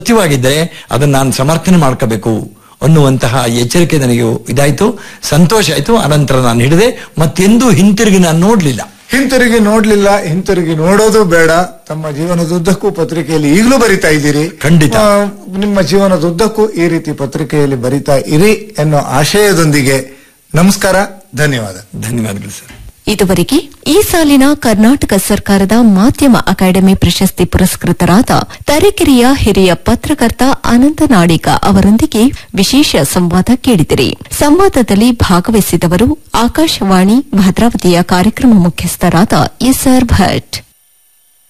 ಸತ್ಯವಾಗಿದ್ದರೆ ಅದನ್ನ ನಾನು ಸಮರ್ಥನೆ ಮಾಡ್ಕೋಬೇಕು ಅನ್ನುವಂತಹ ಎಚ್ಚರಿಕೆ ನನಗೆ ಇದಾಯ್ತು ಸಂತೋಷ ಆಯ್ತು ಅನಂತರ ನಾನು ಹಿಡಿದೆ ಮತ್ತೆಂದೂ ಹಿಂತಿರುಗಿ ನಾನು ನೋಡ್ಲಿಲ್ಲ ಹಿಂತಿರುಗಿ ನೋಡ್ಲಿಲ್ಲ ಹಿಂತಿರುಗಿ ನೋಡೋದು ಬೇಡ ತಮ್ಮ ಜೀವನದುದ್ದಕ್ಕೂ ಪತ್ರಿಕೆಯಲ್ಲಿ ಈಗಲೂ ಬರಿತಾ ಇದ್ದೀರಿ ಖಂಡಿತ. ಆ, ನಿಮ್ಮ ಜೀವನದುದ್ದಕ್ಕೂ ಈ ರೀತಿ ಪತ್ರಿಕೆಯಲ್ಲಿ ಬರಿತಾ ಇರಿ ಎನ್ನೋ ಆಶಯದೊಂದಿಗೆ ನಮಸ್ಕಾರ ಧನ್ಯವಾದ ಧನ್ಯವಾದಗಳು ಸರ್ ಇದುವರೆಗೆ ಈ ಸಾಲಿನ ಕರ್ನಾಟಕ ಸರ್ಕಾರದ ಮಾಧ್ಯಮ ಅಕಾಡೆಮಿ ಪ್ರಶಸ್ತಿ ಪುರಸ್ಕೃತರಾದ ತರೀಕೆರೆಯ ಹಿರಿಯ ಪತ್ರಕರ್ತ ಅನಂತ ನಾಡಿಗ ಅವರೊಂದಿಗೆ ವಿಶೇಷ ಸಂವಾದ ಕೇಳಿದಿರಿ ಸಂವಾದದಲ್ಲಿ ಭಾಗವಹಿಸಿದವರು ಆಕಾಶವಾಣಿ ಭದ್ರಾವತಿಯ ಕಾರ್ಯಕ್ರಮ ಮುಖ್ಯಸ್ಥರಾದ ಎಸ್ಆರ್ ಭಟ್